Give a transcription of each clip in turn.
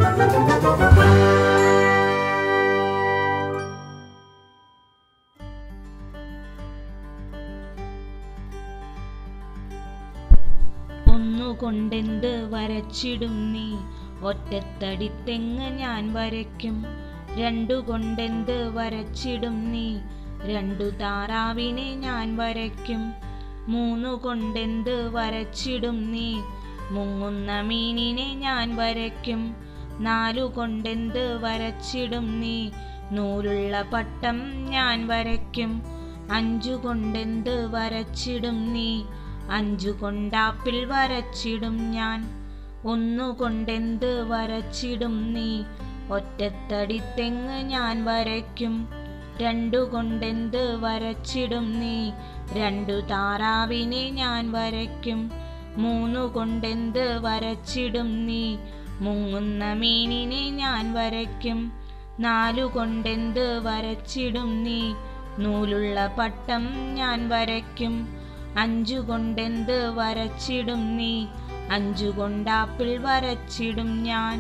ഒന്നുകൊണ്ടെന്ത് വരച്ചിടും നീ ഒറ്റത്തടി തെങ്ങ് ഞാൻ വരയ്ക്കും രണ്ടു കൊണ്ടെന്ത് വരച്ചിടും നീ രണ്ടു താറാവിനെ ഞാൻ വരയ്ക്കും മൂന്നു കൊണ്ടെന്ത് വരച്ചിടും നീ മുങ്ങുന്ന മീനിനെ ഞാൻ വരയ്ക്കും നാലു കൊണ്ടെന്ത് വരച്ചിടും നീ നൂലുള്ള പട്ടം ഞാൻ വരയ്ക്കും അഞ്ചു കൊണ്ടെന്ത് വരച്ചിടും നീ അഞ്ചു കൊണ്ടാപ്പിൽ വരച്ചിടും ഞാൻ ഒന്നു കൊണ്ടെന്ത് വരച്ചിടും നീ ഒറ്റത്തടി തെങ്ങ് ഞാൻ വരയ്ക്കും രണ്ടു കൊണ്ടെന്ത് വരച്ചിടും നീ രണ്ടു താറാവിനെ ഞാൻ വരയ്ക്കും മൂന്നു കൊണ്ടെന്ത് വരച്ചിടും നീ മുങ്ങുന്ന മീനിനെ ഞാൻ വരയ്ക്കും നാലു കൊണ്ടെന്ത് വരച്ചിടും നീ നൂലുള്ള പട്ടം ഞാൻ വരയ്ക്കും അഞ്ചു കൊണ്ടെന്ത് വരച്ചിടും നീ അഞ്ചു കൊണ്ടാപ്പിൾ വരച്ചിടും ഞാൻ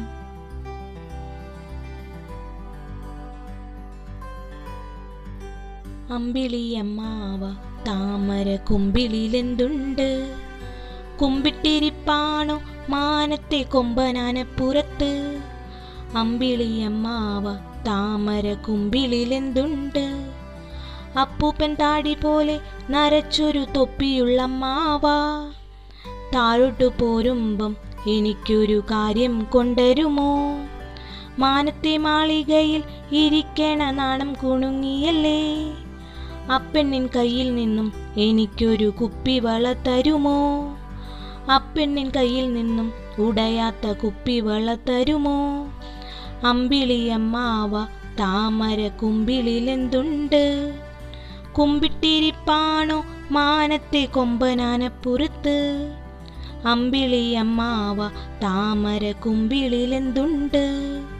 അമ്പിളിയമ്മാവ താമര കുമ്പിളിലെന്തുണ്ട് കുമ്പിട്ടിരിപ്പാണോ മാനത്തെ കൊമ്പനാനപ്പുറത്ത് അമ്പിളിയമ്മാവ താമര കുമ്പിളിലെന്തുണ്ട് അപ്പൂപ്പൻ താടി പോലെ നരച്ചൊരു തൊപ്പിയുള്ള മാവ താഴോട്ടു പോരുമ്പം എനിക്കൊരു കാര്യം കൊണ്ടരുമോ മാനത്തെ മാളികയിൽ ഇരിക്കണ നാണം കുണുങ്ങിയല്ലേ അപ്പെണ്ണിൻ കയ്യിൽ നിന്നും എനിക്കൊരു കുപ്പിവള തരുമോ അപ്പെണ്ണിൻ കയ്യിൽ നിന്നും ഉടയാത്ത കുപ്പിവള തരുമോ അമ്പിളിയമ്മാവ താമര കുമ്പിളിലെന്തുണ്ട് കുമ്പിട്ടിരിപ്പാണോ മാനത്തെ കൊമ്പനാനപ്പുറത്ത് അമ്പിളിയമ്മാവ താമര കുമ്പിളിലെന്തുണ്ട്